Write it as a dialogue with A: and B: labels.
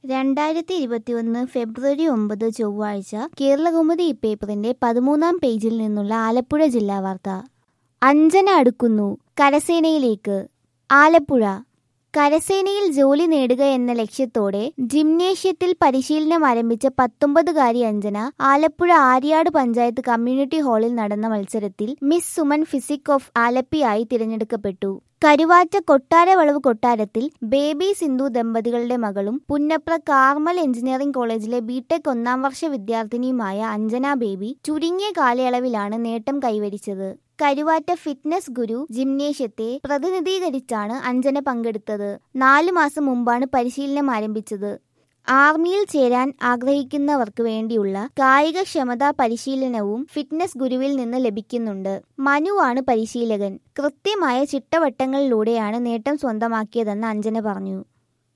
A: രണ്ടായിരത്തി ഇരുപത്തിയൊന്ന് ഫെബ്രുവരി ഒമ്പത് ചൊവ്വാഴ്ച കേരളകൗമുദി പേപ്പറിന്റെ പതിമൂന്നാം പേജിൽ നിന്നുള്ള ആലപ്പുഴ ജില്ലാ വാർത്ത അഞ്ജന അടുക്കുന്നു കരസേനയിലേക്ക് ആലപ്പുഴ കരസേനയിൽ ജോലി നേടുക എന്ന ലക്ഷ്യത്തോടെ ജിംനേഷ്യത്തിൽ പരിശീലനം ആരംഭിച്ച പത്തൊമ്പതുകാരി അഞ്ജന ആലപ്പുഴ ആര്യാട് പഞ്ചായത്ത് കമ്മ്യൂണിറ്റി ഹാളിൽ നടന്ന മത്സരത്തിൽ മിസ് സുമൻ ഫിസിക് ഓഫ് ആലപ്പിയായി തിരഞ്ഞെടുക്കപ്പെട്ടു കരുവാറ്റ കൊട്ടാരവളവ് കൊട്ടാരത്തിൽ ബേബി സിന്ധു ദമ്പതികളുടെ മകളും പുന്നപ്ര കാർമൽ എഞ്ചിനീയറിംഗ് കോളേജിലെ ബിടെക് ഒന്നാം വർഷ വിദ്യാർത്ഥിനിയുമായ അഞ്ജന ബേബി ചുരുങ്ങിയ കാലയളവിലാണ് നേട്ടം കൈവരിച്ചത് കരുവാറ്റ ഫിറ്റ്നസ് ഗുരു ജിംനേഷ്യത്തെ പ്രതിനിധീകരിച്ചാണ് അഞ്ജന പങ്കെടുത്തത് നാലു മാസം മുമ്പാണ് പരിശീലനം ആരംഭിച്ചത് ആർമിയിൽ ചേരാൻ ആഗ്രഹിക്കുന്നവർക്ക് വേണ്ടിയുള്ള കായികക്ഷമതാ പരിശീലനവും ഫിറ്റ്നസ് ഗുരുവിൽ നിന്ന് ലഭിക്കുന്നുണ്ട് മനുവാണ് പരിശീലകൻ കൃത്യമായ ചിട്ടവട്ടങ്ങളിലൂടെയാണ് നേട്ടം സ്വന്തമാക്കിയതെന്ന് അഞ്ജന പറഞ്ഞു